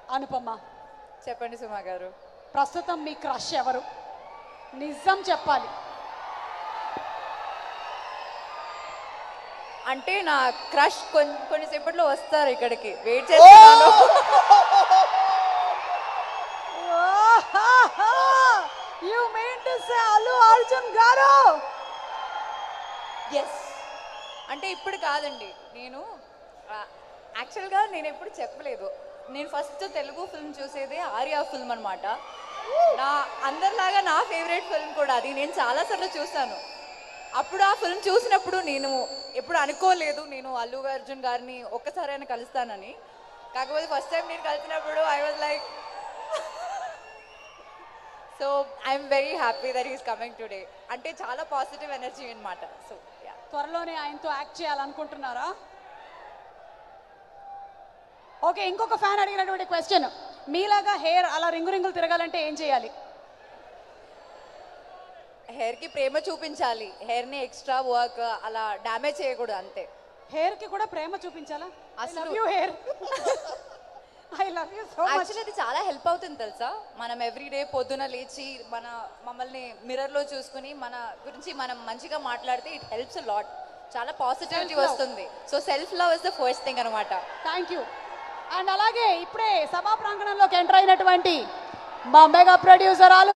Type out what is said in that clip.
అనుపమ చెప్పండి సుమా గారు ప్రస్తుతం మీ క్రష్ ఎవరు నిజం చెప్పాలి అంటే నా క్రష్ కొన్ని కొన్నిసేపట్లో వస్తారు ఇక్కడికి వెయిట్ చేస్తున్నాను you mean to say Allu Arjun గారు ఎస్ అంటే ఇప్పుడు కాదండి నేను యాక్చువల్గా నేను ఎప్పుడు చెప్పలేదు నేను ఫస్ట్ తెలుగు ఫిల్మ్ చూసేది ఆర్యా ఫిల్మ్ అనమాట నా అందరిలాగా నా ఫేవరెట్ ఫిల్మ్ కూడా అది నేను చాలాసార్లు చూశాను అప్పుడు ఆ ఫిల్మ్ చూసినప్పుడు నేను ఎప్పుడు అనుకోలేదు నేను అల్లు అర్జున్ గారిని ఒక్కసారైనా కలుస్తానని కాకపోతే ఫస్ట్ టైం నేను కలిసినప్పుడు I was like so I'm very happy that is coming today అంటే చాలా పాజిటివ్ ఎనర్జీ అనమాట సో యా త్వరలోనే ఆయనతో యాక్ట్ చేయాలనుకుంటున్నారా ఓకే ఇంకొక ఫ్యాన్ అడిగినటువంటి క్వశ్చన్ మీలాగా హెయిర్ అలా రింగు రింగులు తిరగాలంటే ఏం చేయాలి హెయిర్ కి ప్రేమ చూపించాలి హెయిర్ ని ఎక్స్ట్రా వర్క్ అలా డ్యామేజ్ చేయకూడదు అంతే హెయిర్ కి కూడా ప్రేమ చూపించాలా ఐ అసలు- love you hair I love you so much actually అది చాలా హెల్ప్ అవుతుంది తెలుసా మనం ఎవ్రీడే పొద్దున లేచి మన మమ్మల్ని మిర్రర్ లో చూసుకుని మన గురించి మనం మంచిగా మాట్లాడితే ఇట్ హెల్ప్స్ లాట్ చాలా పాజిటివిటీ Self-love. వస్తుంది so self love is the first thing అనమాట థ్యాంక్ యూ అండ్ అలాగే ఇప్పుడే సభా ప్రాంగణంలోకి ఎంటర్ అయినటువంటి మా మెగా ప్రొడ్యూసర్ ఆలు